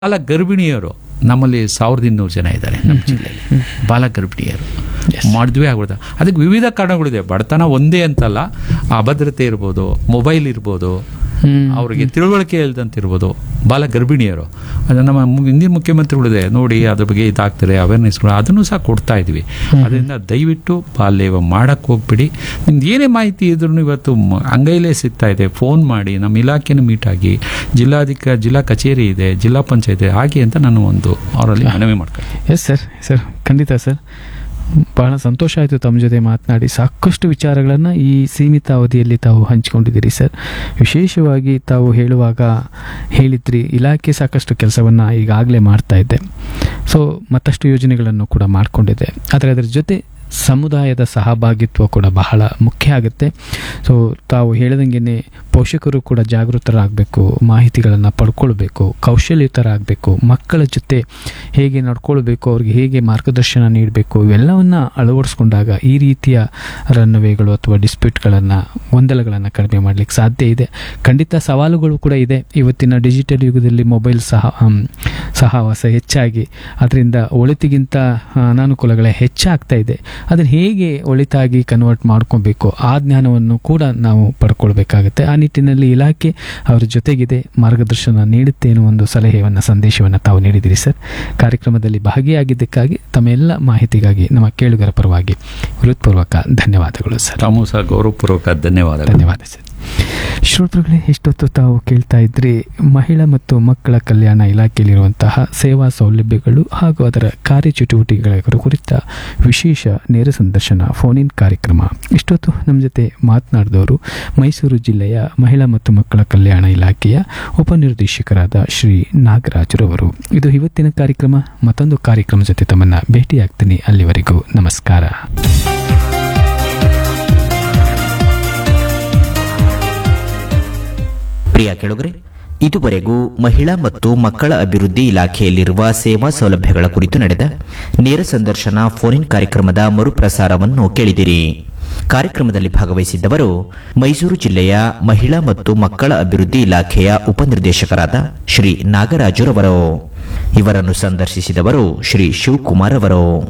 ಬಾಲ ಗರ್ಭಿಣಿಯರು ನಮ್ಮಲ್ಲಿ ಸಾವಿರದ ಇನ್ನೂರು ಜನ ಇದ್ದಾರೆ ನಮ್ಮ ಜಿಲ್ಲೆಯಲ್ಲಿ ಬಾಲ ಗರ್ಭಿಣಿಯರು ಮದುವೆ ಆಗ್ಬಿಡ್ತಾರೆ ಅದಕ್ಕೆ ವಿವಿಧ ಕಾರಣಗಳಿದೆ ಬಡತನ ಒಂದೇ ಅಂತಲ್ಲ ಅಭದ್ರತೆ ಇರ್ಬೋದು ಮೊಬೈಲ್ ಇರ್ಬೋದು ಅವರಿಗೆ ತಿಳುವಳಿಕೆ ಇಲ್ದಂತ ಇರ್ಬೋದು ಬಾಲ ಗರ್ಭಿಣಿಯರು ಅದು ನಮ್ಮ ಮು- ಹಿಂದಿನ ಮುಖ್ಯಮಂತ್ರಿಗಳಿದೆ ನೋಡಿ ಅದ್ರ ಬಗ್ಗೆ ಇದಾಗ್ತಾರೆ ಅವೇರ್ನೆಸ್ಗಳು ಅದನ್ನು ಸಹ ಕೊಡ್ತಾ ಇದ್ವಿ ಅದರಿಂದ ದಯವಿಟ್ಟು ಬಾಲ್ಯವ ಮಾಡಕ್ಕೆ ಹೋಗ್ಬಿಡಿ ನಿಮ್ದು ಏನೇ ಮಾಹಿತಿ ಇದ್ರೂ ಇವತ್ತು ಮ- ಅಂಗೈಲೇ ಸಿಗ್ತಾ ಇದೆ ಫೋನ್ ಮಾಡಿ ನಮ್ಮ ಇಲಾಖೆನ ಮೀಟ್ ಆಗಿ ಜಿಲ್ಲಾಧಿಕ ಜಿಲ್ಲಾ ಕಚೇರಿ ಇದೆ ಜಿಲ್ಲಾ ಪಂಚಾಯತ್ ಇದೆ ಹಾಗೆ ಅಂತ ನಾನು ಒಂದು ಅವರಲ್ಲಿ ಮನವಿ ಮಾಡ್ತೀನಿ ಎಸ್ ಸರ್ ಸರ್ ಖಂಡಿತ ಸರ್ ಬಹಳ ಸಂತೋಷ ಆಯಿತು ತಮ್ಮ ಜೊತೆ ಮಾತನಾಡಿ ಸಾಕಷ್ಟು ವಿಚಾರಗಳನ್ನು ಈ ಸೀಮಿತ ಅವಧಿಯಲ್ಲಿ ತಾವು ಹಂಚಿಕೊಂಡಿದ್ದೀರಿ ಸರ್ ವಿಶೇಷವಾಗಿ ತಾವು ಹೇಳುವಾಗ ಹೇಳಿದ್ರಿ ಇಲಾಖೆ ಸಾಕಷ್ಟು ಕೆಲಸವನ್ನು ಈಗಾಗಲೇ ಮಾಡ್ತಾ ಇದೆ ಸೊ ಮತ್ತಷ್ಟು ಯೋಜನೆಗಳನ್ನು ಕೂಡ ಮಾಡಿಕೊಂಡಿದೆ ಆದರೆ ಅದರ ಜೊತೆ ಸಮುದಾಯದ ಸಹಭಾಗಿತ್ವ ಕೂಡ ಬಹಳ ಮುಖ್ಯ ಆಗುತ್ತೆ ಸೊ ತಾವು ಹೇಳ್ದಂಗೆ ಪೋಷಕರು ಕೂಡ ಜಾಗೃತರಾಗಬೇಕು ಮಾಹಿತಿಗಳನ್ನು ಪಡ್ಕೊಳ್ಬೇಕು ಕೌಶಲ್ಯತರಾಗಬೇಕು ಮಕ್ಕಳ ಜೊತೆ ಹೇಗೆ ನಡ್ಕೊಳ್ಬೇಕು ಅವ್ರಿಗೆ ಹೇಗೆ ಮಾರ್ಗದರ್ಶನ ನೀಡಬೇಕು ಇವೆಲ್ಲವನ್ನು ಅಳವಡಿಸ್ಕೊಂಡಾಗ ಈ ರೀತಿಯ ರನ್ವೇಗಳು ಅಥವಾ ಡಿಸ್ಪ್ಯೂಟ್ಗಳನ್ನು ಗೊಂದಲಗಳನ್ನು ಕಡಿಮೆ ಮಾಡಲಿಕ್ಕೆ ಸಾಧ್ಯ ಇದೆ ಖಂಡಿತ ಸವಾಲುಗಳು ಕೂಡ ಇದೆ ಇವತ್ತಿನ ಡಿಜಿಟಲ್ ಯುಗದಲ್ಲಿ ಮೊಬೈಲ್ ಸಹ ಆಮ್, ಸಹವಾಸ ಹೆಚ್ಚಾಗಿ ಅದರಿಂದ ಒಳಿತಿಗಿಂತ ಆ, ಅನಾನುಕೂಲಗಳೇ ಹೆಚ್ಚಾಗ್ತಾ ಇದೆ ಅದನ್ನು ಹೇಗೆ ಒಳಿತಾಗಿ ಕನ್ವರ್ಟ್ ಮಾಡ್ಕೊಬೇಕು ಆ ಜ್ಞಾನವನ್ನು ಕೂಡ ನಾವು ಪಡ್ಕೊಳ್ಬೇಕಾಗುತ್ತೆ ಆ ನಿಟ್ಟಿನಲ್ಲಿ ಇಲಾಖೆ ಅವರ ಜೊತೆಗಿದೆ ಮಾರ್ಗದರ್ಶನ ನೀಡುತ್ತೆ ಅನ್ನೋ ಒಂದು ಸಲಹೆಯನ್ನು ಸಂದೇಶವನ್ನು ತಾವು ನೀಡಿದಿರಿ ಸರ್ ಕಾರ್ಯಕ್ರಮದಲ್ಲಿ ಭಾಗಿಯಾಗಿದ್ದಕ್ಕಾಗಿ ತಮ್ಮ ಎಲ್ಲ ಮಾಹಿತಿಗಾಗಿ ನಮ್ಮ ಕೇಳುಗರ ಪರವಾಗಿ ಹೃತ್ಪೂರ್ವಕ ಧನ್ಯವಾದಗಳು ಸರ್ ತಾಮೂ ಸಹ ಗೌರವಪೂರ್ವಕ ಧನ್ಯವಾದಗಳು ಧನ್ಯವಾದ ಸರ್ ಶ್ರೋತೃಗಳೇ ಇಷ್ಟೊತ್ತು ತಾವು ಕೇಳ್ತಾ ಇದ್ರಿ ಮಹಿಳಾ ಮತ್ತು ಮಕ್ಕಳ ಕಲ್ಯಾಣ ಇಲಾಖೆಯಲ್ಲಿರುವಂತಹ ಸೇವಾ ಸೌಲಭ್ಯಗಳು ಹಾಗೂ ಅದರ ಕಾರ್ಯಚಟುವಟಿಕೆಗಳ ಕುರಿತ ವಿಶೇಷ ನೇರ ಸಂದರ್ಶನ ಫೋನ್ ಇನ್ ಕಾರ್ಯಕ್ರಮ ಇಷ್ಟೊತ್ತು ನಮ್ಮ ಜೊತೆ ಮಾತನಾಡಿದವರು ಮೈಸೂರು ಜಿಲ್ಲೆಯ ಮಹಿಳಾ ಮತ್ತು ಮಕ್ಕಳ ಕಲ್ಯಾಣ ಇಲಾಖೆಯ ಉಪನಿರ್ದೇಶಕರಾದ ಶ್ರೀ ನಾಗರಾಜರವರು ಇದು ಇವತ್ತಿನ ಕಾರ್ಯಕ್ರಮ ಮತ್ತೊಂದು ಕಾರ್ಯಕ್ರಮ ಜೊತೆ ತಮ್ಮನ್ನ ಭೇಟಿಯಾಗ್ತೀನಿ ಅಲ್ಲಿವರೆಗೂ ನಮಸ್ಕಾರ ಪ್ರಿಯ ಕೆಳಗರೆ ಇದುವರೆಗೂ ಮಹಿಳಾ ಮತ್ತು ಮಕ್ಕಳ ಅಭಿವೃದ್ಧಿ ಇಲಾಖೆಯಲ್ಲಿರುವ ಸೇವಾ ಸೌಲಭ್ಯಗಳ ಕುರಿತು ನಡೆದ ನೇರ ಸಂದರ್ಶನ ಫೋನ್ ಕಾರ್ಯಕ್ರಮದ ಮರುಪ್ರಸಾರವನ್ನು ಕೇಳಿದಿರಿ ಕಾರ್ಯಕ್ರಮದಲ್ಲಿ ಭಾಗವಹಿಸಿದ್ದವರು ಮೈಸೂರು ಜಿಲ್ಲೆಯ ಮಹಿಳಾ ಮತ್ತು ಮಕ್ಕಳ ಅಭಿವೃದ್ಧಿ ಇಲಾಖೆಯ ಉಪನಿರ್ದೇಶಕರಾದ ಶ್ರೀ ನಾಗರಾಜುರವರು ಇವರನ್ನು ಸಂದರ್ಶಿಸಿದವರು ಶ್ರೀ ಶಿವಕುಮಾರ್ ಅವರು